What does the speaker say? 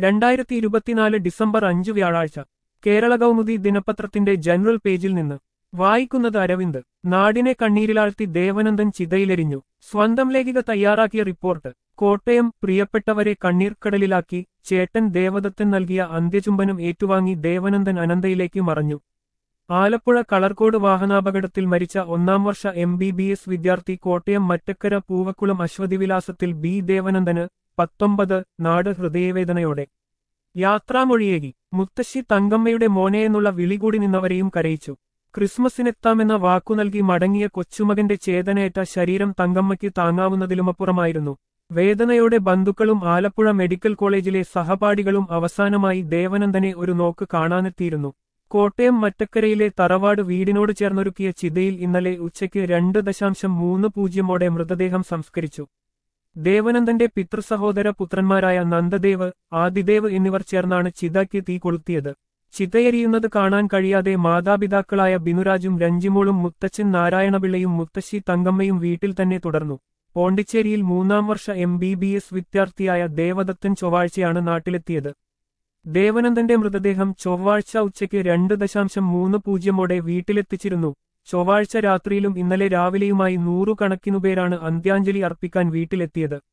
രണ്ടായിരത്തി ഇരുപത്തിനാല് ഡിസംബർ അഞ്ച് വ്യാഴാഴ്ച കേരള കൗമുദി ദിനപത്രത്തിന്റെ ജനറൽ പേജിൽ നിന്ന് വായിക്കുന്നത് അരവിന്ദ് നാടിനെ കണ്ണീരിലാഴ്ത്തി ദേവനന്ദൻ ചിതയിലെരിഞ്ഞു സ്വന്തം ലേഖിക തയ്യാറാക്കിയ റിപ്പോർട്ട് കോട്ടയം പ്രിയപ്പെട്ടവരെ കണ്ണീർക്കടലിലാക്കി ചേട്ടൻ ദേവദത്തൻ നൽകിയ അന്ത്യചുംബനം ഏറ്റുവാങ്ങി ദേവനന്ദൻ അനന്തയിലേക്ക് മറഞ്ഞു ആലപ്പുഴ കളർക്കോട് വാഹനാപകടത്തിൽ മരിച്ച ഒന്നാം വർഷ എം ബി ബി എസ് വിദ്യാർത്ഥി കോട്ടയം മറ്റക്കര പൂവക്കുളം അശ്വതിവിലാസത്തിൽ ബി ദേവനന്ദന് പത്തൊമ്പത് നാട് ഹൃദയവേദനയോടെ യാത്രാമൊഴിയേകി മുത്തശ്ശി തങ്കമ്മയുടെ മോനെയെന്നുള്ള വിളി കൂടി നിന്നവരെയും കരയിച്ചു ക്രിസ്മസിനെത്താമെന്ന വാക്കു നൽകി മടങ്ങിയ കൊച്ചുമകന്റെ ചേതനയേറ്റ ശരീരം തങ്കമ്മയ്ക്ക് താങ്ങാവുന്നതിലുമപ്പുറമായിരുന്നു വേദനയോടെ ബന്ധുക്കളും ആലപ്പുഴ മെഡിക്കൽ കോളേജിലെ സഹപാഠികളും അവസാനമായി ദേവനന്ദനെ ഒരു നോക്ക് കാണാനെത്തിയിരുന്നു കോട്ടയം മറ്റക്കരയിലെ തറവാട് വീടിനോട് ചേർന്നൊരുക്കിയ ചിതയിൽ ഇന്നലെ ഉച്ചയ്ക്ക് രണ്ട് ദശാംശം മൂന്ന് പൂജ്യമോടെ മൃതദേഹം സംസ്കരിച്ചു ദേവനന്ദന്റെ പിതൃസഹോദര പുത്രന്മാരായ നന്ദദേവ് ആദിദേവ് എന്നിവർ ചേർന്നാണ് ചിതയ്ക്ക് തീ കൊളുത്തിയത് ചിതയെരിയുന്നത് കാണാൻ കഴിയാതെ മാതാപിതാക്കളായ ബിനുരാജും രഞ്ജിമോളും മുത്തച്ഛൻ നാരായണപിള്ളയും മുത്തശ്ശി തങ്കമ്മയും വീട്ടിൽ തന്നെ തുടർന്നു പോണ്ടിച്ചേരിയിൽ മൂന്നാം വർഷ എം ബി ബി എസ് വിദ്യാർത്ഥിയായ ദേവദത്തൻ ചൊവ്വാഴ്ചയാണ് നാട്ടിലെത്തിയത് ദേവനന്ദന്റെ മൃതദേഹം ചൊവ്വാഴ്ച ഉച്ചയ്ക്ക് രണ്ട് ദശാംശം മൂന്ന് പൂജ്യമോടെ വീട്ടിലെത്തിച്ചിരുന്നു ചൊവ്വാഴ്ച രാത്രിയിലും ഇന്നലെ രാവിലെയുമായി നൂറുകണക്കിനുപേരാണ് അന്ത്യാഞ്ജലി അർപ്പിക്കാൻ വീട്ടിലെത്തിയത്